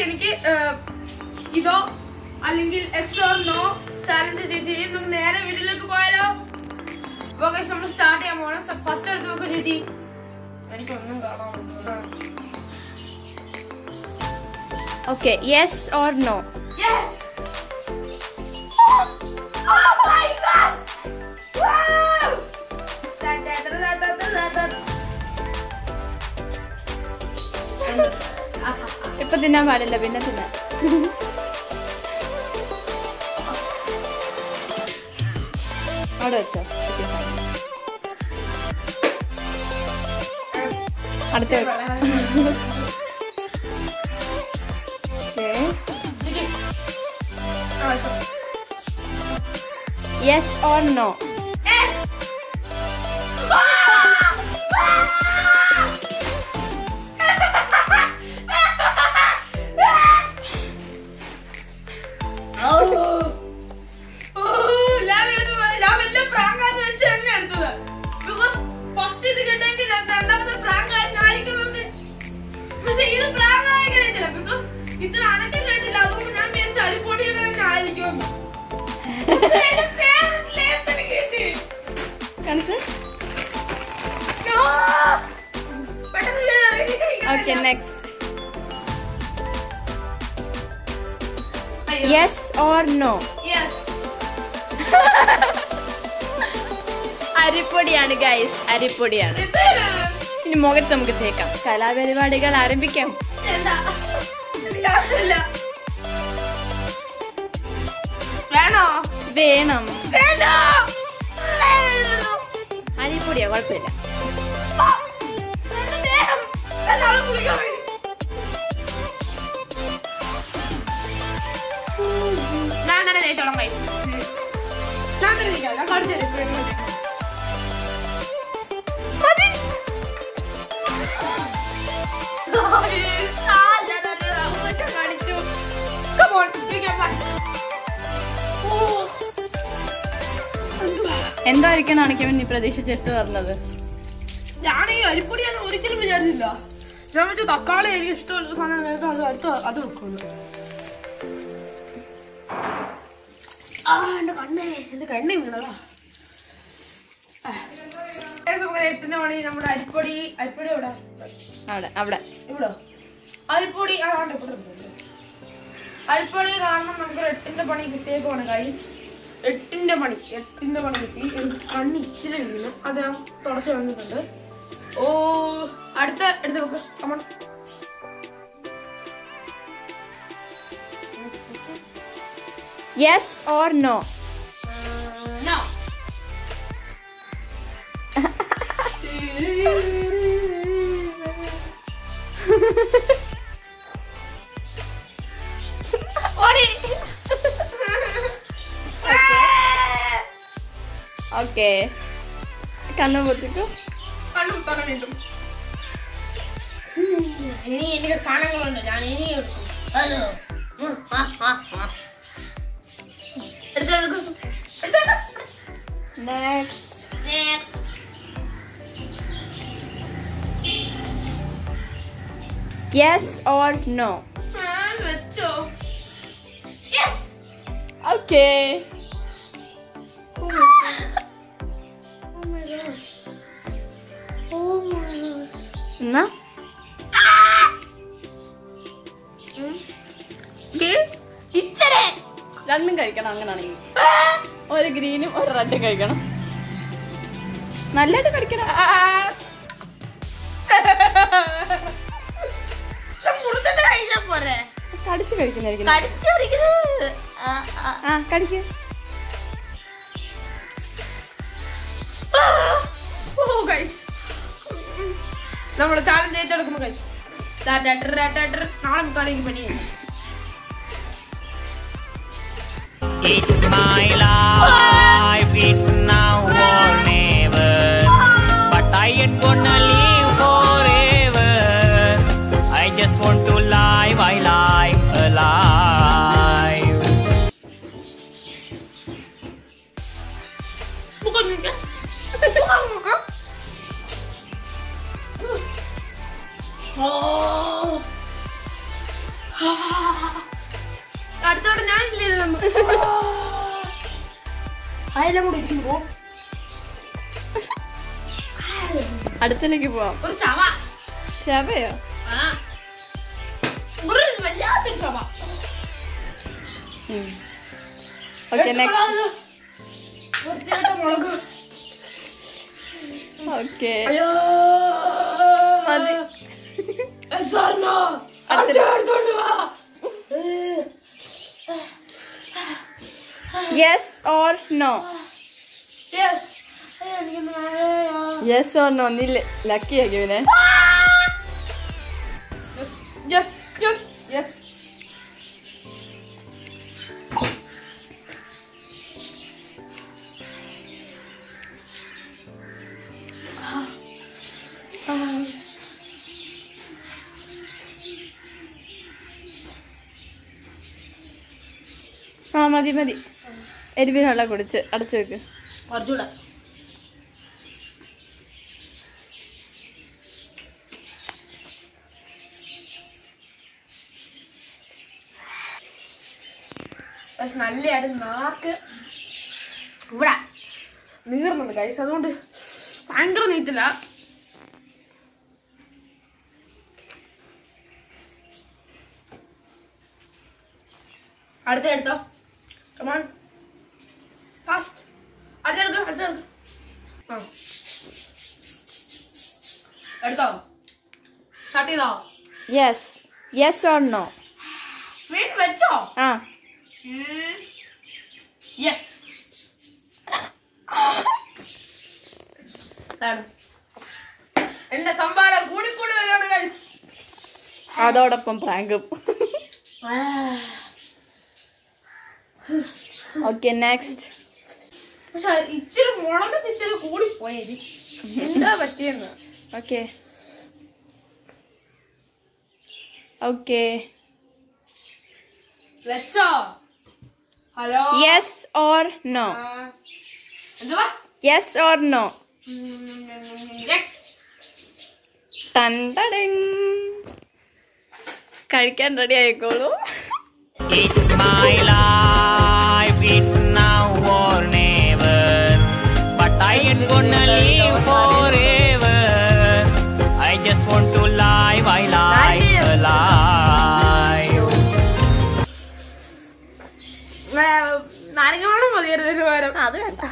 എനിക്ക് ഏഹ്, ഇതോ അല്ലെങ്കിൽ എസ് ഓർ നോ ചാലഞ്ച് ചേച്ചി നമുക്ക് നേരെ വീട്ടിലേക്ക് പോയാലോ അപ്പൊ guys, നമ്മൾ സ്റ്റാർട്ട് ചെയ്യാൻ പോകണം ഫസ്റ്റ് എടുത്ത് നോക്കൂ ചേച്ചി എനിക്കൊന്നും കാണാൻ പറ്റുന്നില്ല. Okay yes or no Yes! Oh my God! Wow! Da, da, da, da, da, da, da, da. ഇപ്പൊ തിന്നാൻ പാടില്ല പിന്നെ തിന്നാം അവിടെ വെച്ചോ Okay, fine. അടുത്ത ചേച്ചി. ആ, ഇപ്പൊ. Yes or no Yes! ഇത്ര അനക്കം കേട്ടില്ല അതുകൊണ്ട് ഞാൻ വിചാരിച്ചു അരിപ്പൊടിയുടെ തന്നെ ആയിരിക്കുമെന്ന് പക്ഷേ എന്റെ favourite ലേസർ കിട്ടി. കണക്ക് No! പെട്ടെന്ന് കേറി. ഓക്കെ നെക്സ്റ്റ് അയ്യോ. Yes or no Yes. അരിപ്പൊടിയാണ് ഗൈസ് അരിപ്പൊടിയാണ് എന്താണ്? ഇനി മുഖത്ത് നമുക്ക് തേക്കാം കലാപരിപാടികൾ ആരംഭിക്കാം വേണ്ട. എനിക്കാവില്ല. വേണോ വേണം വേണ്ട അരിപ്പൊടിയാ കുഴപ്പമില്ല വേണ്ട, വേണം. എല്ലാവരും കുളിക്കാൻ വരും. ഞാൻ തന്നെ തേച്ചോളാം കൈ ഞാൻ തന്നെ തേക്കാം. ഞാൻ കാണിച്ചു തരാം ഇപ്പോഴും എങ്ങനെ തേക്കാം. മതി. ആ, ഞാൻ അത് അങ്ങോട്ട് കാണിച്ചു. Come on, you can watch. ഓ. എന്തുവാ? എന്തായിരിക്കണം എനിക്ക് നീ പ്രതീക്ഷിച്ചെടുത്ത് പറഞ്ഞത് ഞാൻ ഈ അരിപ്പൊടിയാണ് ഒരിക്കലും വിചാരിച്ചില്ല ഞാൻ വെച്ചു തക്കാളി എനിക്ക് ഇഷ്ടമുള്ള സാധനം നേരത്തെ അത് അടുത്ത് അത് വെക്കുന്നു ആ എന്റെ കണ്ണേ എന്റെ കണ്ണി വീണതാ ആ. ഏകദേശം നമുക്ക് എട്ടിന് മണി നമ്മുടെ അരിപ്പൊടി അരിപ്പൊടി എവിടെ അവിടെ അവിടെ ഇവിടെ അരിപ്പൊടി ആ ഉണ്ട് ഇവിടെ ഉണ്ട്. അരിപ്പൊടി കാരണം നമുക്ക് എട്ടിന്റെ പണി കിട്ടിയേക്കുവാണ് കൈ എട്ടിന്റെ പണി എട്ടിന്റെ പണി കിട്ടി എനിക്ക് കണ്ണ് ഇച്ചിരി വീണു അത് ഞാൻ തുടച്ചു വന്നിട്ടുണ്ട് ഓ അടുത്ത എടുത്ത് വെക്ക് come on yes or no no ഓടി ഓക്കെ കണ്ണു പൊട്ടിക്കോ കണ്ണു തകണിട്ടും ഇനി എനിക്ക് സാധനങ്ങളുണ്ട് ഞാൻ ഇനി എടുക്കും ഹലോ ഉം, ആ, ആ, ആ. എടുത്തോ, എടുത്തോ. എടുത്തോ, എടുത്തോ. Next Next. Yes or no ഞാൻ വെച്ചോ Yes. Okay Oh my god. Oh my god. Oh my god. എന്നാ ഇച്ചരെ രണ്ടും കഴിക്കണം അങ്ങനാണെങ്കിൽ ഒരു ഗ്രീനും ഒരു റെഡും കഴിക്കണം നല്ലതായിട്ട് കഴിക്കണം മുറിച്ചിട്ട് കഴിച്ചാ പോരെ കടിച്ചു കഴിക്കുന്നതായിരിക്കും കടിച്ചു പറിക്കുന്നത് ആ കടിക്ക് ഓ ഗൈസ് നമ്മള് ചാലഞ്ച് ഏറ്റെടുക്കുമ്പോ ഗൈസ് നാളെ മുക്കാലേക്ക് പണി It's my life, it's now or never. But I ain't gonna live forever. I just want to live, I live alive. bukan muka bukan muka oh അടുത്തോടെ ഞാൻ ഇല്ലേ ഇത് തന്നു. അതെല്ലാം കൂടി ഇരിക്കുമ്പോ അടുത്തിലേക്ക് പോവാം ഒരു ചവ ശബയോ ആ. ഒരു വല്ലാത്തൊരു ചവ ഓക്കെ എടുത്തോളാം നെക്സ്റ്റ് അത്. വൃത്തികെട്ട മുളക് ഓക്കെ അയ്യോ മതി. സാറിനോ അടുത്ത എടുത്തോണ്ട് വാ യെസ് ഓർ നോ യെസ് എനിക്ക് നാളെയോ യെസ് ഓർ നോ നീ ലക്കി ആക്കി പിന്നെ Yes, yes, yes. ആ മതി മതി എരിവിനുള്ള കുടിച്ച് അടച്ചു വെക്ക് കുറച്ചുകൂടെ പക്ഷെ നല്ലയായിട്ട് നാക്ക് ഇവിടെ നീർന്നുണ്ട് കൈസ് അതുകൊണ്ട് ഭയങ്കര നീറ്റില്ല അടുത്ത എടുത്തോ കമാൺ ഫാസ്റ്റ് അടുത്തെടുക്ക് അടുത്തെടുക്ക് ആ എടുത്തോ സ്റ്റാർട്ട് ചെയ്തോ യെസ് യെസ് ഓർ നോ വീണ്ടും വെച്ചോ ആ യെസ് എന്റെ സംഭാരം കൂടിക്കൂടി വരികയാണ് guys. അതോടൊപ്പം പ്രാങ്കും ഓക്കെ നെക്സ്റ്റ് പക്ഷെ ഇച്ചിരി മുളക് ഇച്ചിരി കൂടി പോയി എന്താ പറ്റിയെന്ന് ഓക്കെ ഓക്കെ വെച്ചോ ഹലോ യെസ് ഓർ നോ എന്തുവാ യെസ് ഓർ നോ യെസ് തണ്ടടങ് കഴിക്കാൻ റെഡി ആയിക്കോളൂ It's my life, it's now or never. But I ain't gonna live forever. I just want to live, I like alive. നാരങ്ങ വെള്ളം മതിയായിരുന്നു ഇതിന് പകരം അത് വേണ്ട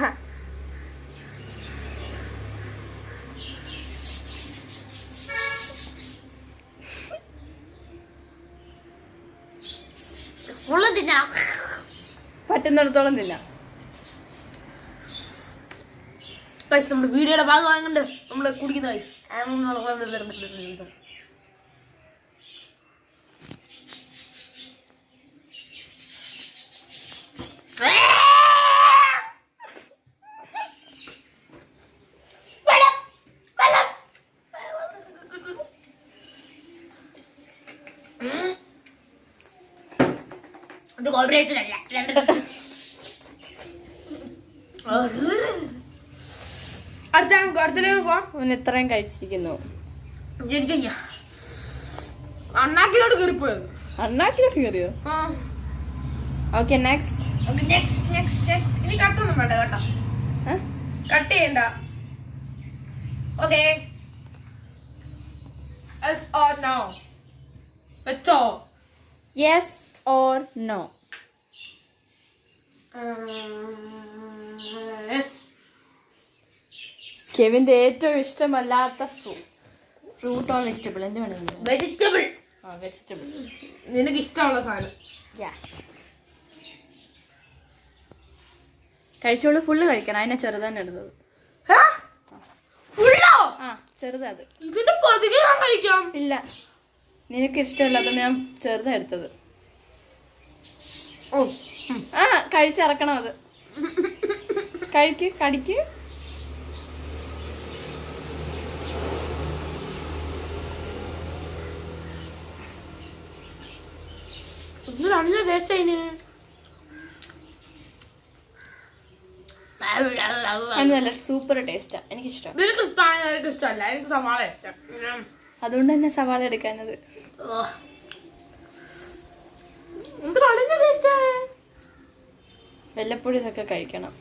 ഫുള്ള് തിന്നാം പറ്റുന്നിടത്തോളം തിന്നാം ഗൈസ് നമ്മുടെ വീഡിയോയുടെ ഭാഗമായതുകൊണ്ട് നമ്മൾ കുടിക്കുന്ന ഗൈസ് ഇത് കോപ്പറേഷൻ അല്ല അടുത്ത അടുത്തിലേക്ക് പോവാം അവൻ ഇത്രയും കഴിച്ചിരിക്കുന്നു എനിക്കയ്യ അണ്ണാക്കിലോട്ട് കയറിപ്പോയത് അണ്ണാക്കിലോട്ട് കയറിയോ okay next next next next ഇനി കട്ടൊന്നും വേണ്ട കേട്ടോ കട്ട് ചെയ്യണ്ട ഓക്കെ എസ് ഓർ നോ വെച്ചോ യെസ് ഓർ നോ യെസ് കെവിന്റെ ഏറ്റവും ഇഷ്ടമല്ലാത്ത ഫ്രൂട്ട് ഫ്രൂട്ട് ഓർ വെജിറ്റബിൾ എന്ത് വേണമെങ്കിലും വെജിറ്റബിൾ ആ വെജിറ്റബിൾ നിനക്ക് ഇഷ്ടമുള്ള സാധനം കഴിച്ചോളൂ ഫുള്ള് കഴിക്കണം അതിനെ ചെറുതന്നെ ഇടുന്നത് ഫുള്ളോ ആ ചെറുതാ അത് ഇതിന്റെ പതുക്കെ ഞാൻ കഴിക്കാം ഇല്ല നിനക്ക് ഇഷ്ടമില്ലാത്തതുകൊണ്ട് ഞാൻ ചെറുതാ എടുത്തത് ഓ ആ കഴിച്ചിറക്കണം അത് കഴിക്ക് കടിക്ക് ഇത് നല്ല ടേസ്റ്റ് അതിന് അതിന് നല്ല സൂപ്പർ ടേസ്റ്റാ എനിക്കിഷ്ടം നിനക്ക് ഇഷ്ടമാണ് എനിക്ക് ഇഷ്ടമല്ല എനിക്ക് സവാള ഇഷ്ടം ഉം. അതുകൊണ്ട് തന്നെ സവാള എടുക്കാനത് ഓ. വല്ലപ്പോഴും ഇതൊക്കെ കഴിക്കണം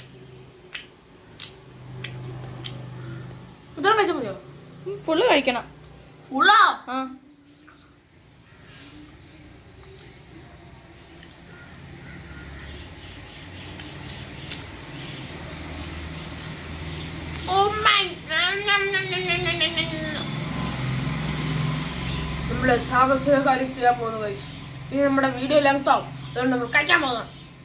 ഇത്ര കഴിച്ചാൽ മതിയോ ഫുള്ള് കഴിക്കണം ഉള്ളോ ആ Oh my നമ്മള് സാഹസിക കാര്യം ചെയ്യാൻ പോകുന്നു guys. ഇത് നമ്മുടെ വീഡിയോ ലെങ്ത് ആവും അതുകൊണ്ട് നമ്മൾ കഴിക്കാൻ പോകുന്നു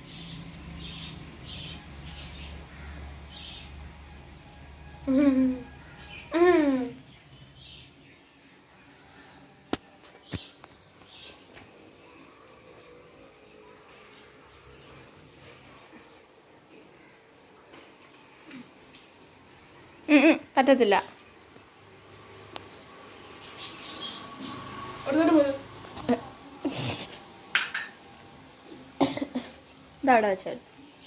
ഉം, ഉം, പറ്റത്തില്ല ഒരു പോയി ഇതവിടെ വെച്ചാൽ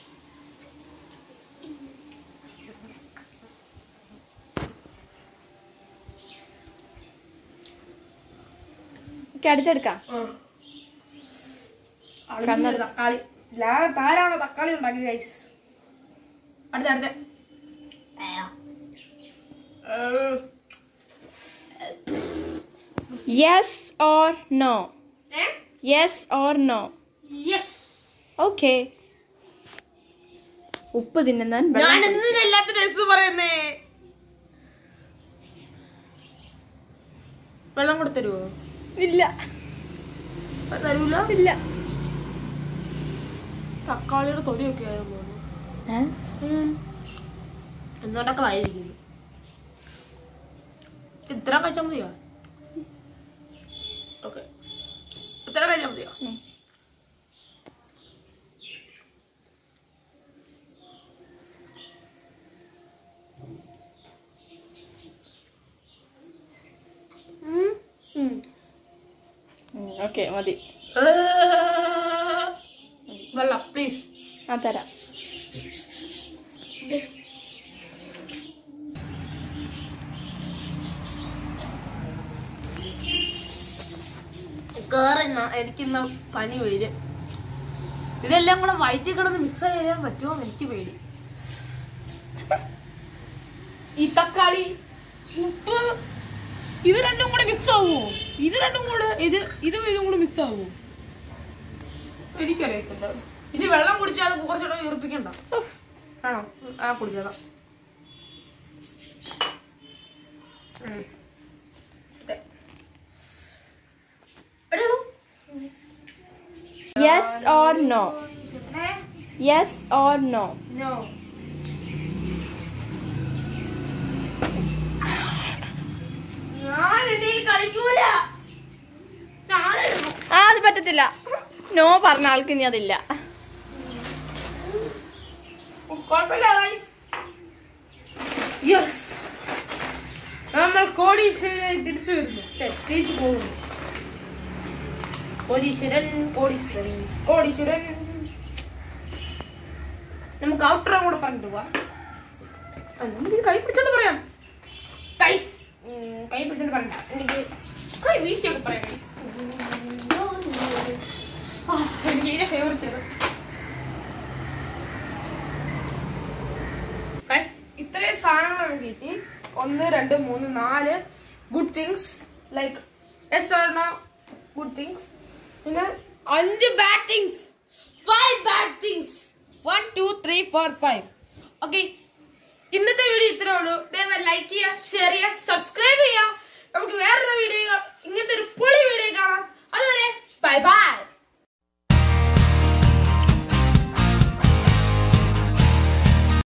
അടുത്തെടുക്കാം കണ്ണട തക്കാളി ലാ താരാണോ തക്കാളി ഉണ്ടാക്കി ഗൈസ് അടുത്ത അടുത്ത yes or no yes or no yes okay ഉപ്പ് തിന്നുന്നവൻ ഞാൻ വെള്ളം എന്തിനാ എല്ലാത്തിനും യെസ് പറയുന്നേ വെള്ളം കൂടെ തരുവോ കുടിക്കും. ഇല്ല അത് തരൂല ഇല്ല തക്കാളിയുടെ തൊലിയൊക്കെ ആയിരുന്നു ഏ? എന്തുകൊണ്ടൊക്കെ വായിരിക്കുന്നു ഇത്ര കഴിച്ചാൽ മതിയോ ഓക്കെ ഇത്ര കഴിച്ചാൽ മതിയോ ഉം. ഉം. ഉം. ഉം, ഓക്കെ മതി വെള്ളം പ്ലീസ് ആ തരാം കേറുന്ന എനിക്കിന്ന് പനി വരും ഇതെല്ലാം കൂടെ വയറ്റിൽ കിടന്ന് മിക്സ് ചെയ്യാൻ പറ്റുമോ എന്ന് എനിക്ക് പേടി ഈ തക്കാളി ഉപ്പ് ഇത് രണ്ടും കൂടെ മിക്സ് ആവുമോ ഇത് രണ്ടും കൂടെ ഇത് ഇതും ഇതും കൂടെ മിക്സ് ആവുമോ എനിക്കറിയത്തില്ല ഇനി വെള്ളം കുടിച്ചാൽ അത് കുറച്ചുകൂടെ വീർപ്പിക്കണ്ട ആണോ ആ കുടിച്ചോളാം ഉം. ദേ. എടീ, യെസ് ഓർ നോ ഏ? Yes or no No. ഞാൻ ഇനി കളിക്കൂല ഞാനെടുക്കും ആ അത് പറ്റത്തില്ല നോ പറഞ്ഞ ആൾക്ക് ഇനി അതില്ല കുഴപ്പമില്ല യെസ് നമ്മൾ കോടീശ്വരൻ തിരിച്ചു വരുന്നു ഛെ, തിരിച്ചു പോകുന്നു കോടീശ്വരൻ കോടീശ്വരൻ കോടീശ്വരൻ നമുക്ക് ഔട്ടറും കൂടെ പറഞ്ഞിട്ട് പോവാം ആ, നമുക്ക് ഇത് കൈ പിടിച്ചോണ്ട് പറയാം കൈ ഉം, കൈ പിടിച്ചോണ്ട് പറയണ്ട എനിക്ക് കൈ വീശിയൊക്കെ പറയാം ആ, എനിക്ക് ഇതിന്റെ ഫേവറേറ്റ് ആണ് Guys, ഇത്രയും സാധനങ്ങൾ കിട്ടി ഒന്ന് രണ്ട് മൂന്ന് നാല് good things like yes or no good things പിന്നെ അഞ്ച് bad things five bad things one two three four five okay ഇന്നത്തെ വീഡിയോ ഇത്രേ ഉള്ളൂ ദയവായി ലൈക്ക് ചെയ്യുക ഷെയർ ചെയ്യുക സബ്സ്ക്രൈബ് ചെയ്യുക നമുക്ക് വേറൊരു വീഡിയോ